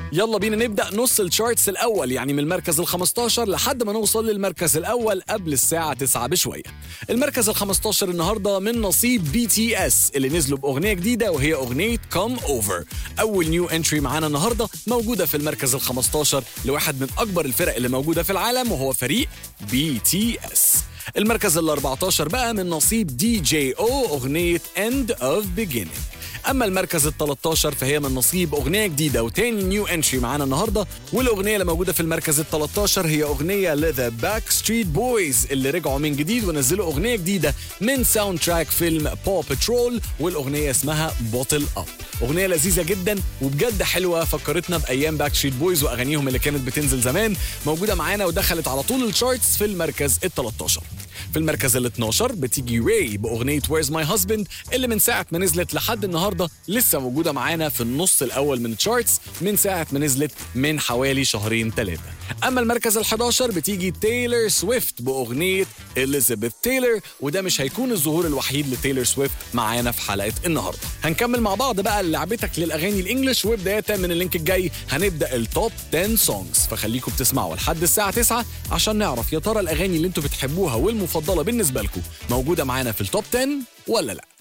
يلا بينا نبدا نص الشارتس الاول يعني من المركز ال 15 لحد ما نوصل للمركز الاول قبل الساعه 9 بشويه المركز ال 15 النهارده من نصيب بي تي اس اللي نزلوا باغنيه جديده وهي اغنيه كوم اوفر اول نيو انتري معانا النهارده موجوده في المركز ال 15 لواحد من اكبر الفرق اللي موجوده في العالم وهو فريق بي تي اس المركز ال 14 بقى من نصيب دي جي او اغنيه اند اوف beginning اما المركز ال 13 فهي من نصيب اغنيه جديده وتاني نيو انتري معانا النهارده والاغنيه اللي موجوده في المركز ال 13 هي اغنيه لذا باك ستريت بويز اللي رجعوا من جديد ونزلوا اغنيه جديده من ساوند تراك فيلم بو بترول والاغنيه اسمها بوتل اب اغنيه لذيذه جدا وبجد حلوه فكرتنا بايام باك ستريت بويز واغانيهم اللي كانت بتنزل زمان موجوده معانا ودخلت على طول الشارتس في المركز ال 13 في المركز ال 12 بتيجي راي باغنيه ويرز ماي هازبند اللي من ساعه ما نزلت لحد النهارده لسه موجوده معانا في النص الاول من الشارتس من ساعه ما نزلت من حوالي شهرين ثلاثه اما المركز ال 11 بتيجي تايلر سويفت باغنيه اليزابيث تايلر وده مش هيكون الظهور الوحيد لتايلر سويفت معانا في حلقه النهارده هنكمل مع بعض بقى لعبتك للاغاني الانجليش وبدايه من اللينك الجاي هنبدا التوب 10 سونجز فخليكم بتسمعوا لحد الساعه 9 عشان نعرف يا ترى الاغاني اللي انتوا بتحبوها والمفضله بالنسبه لكم موجوده معانا في التوب 10 ولا لا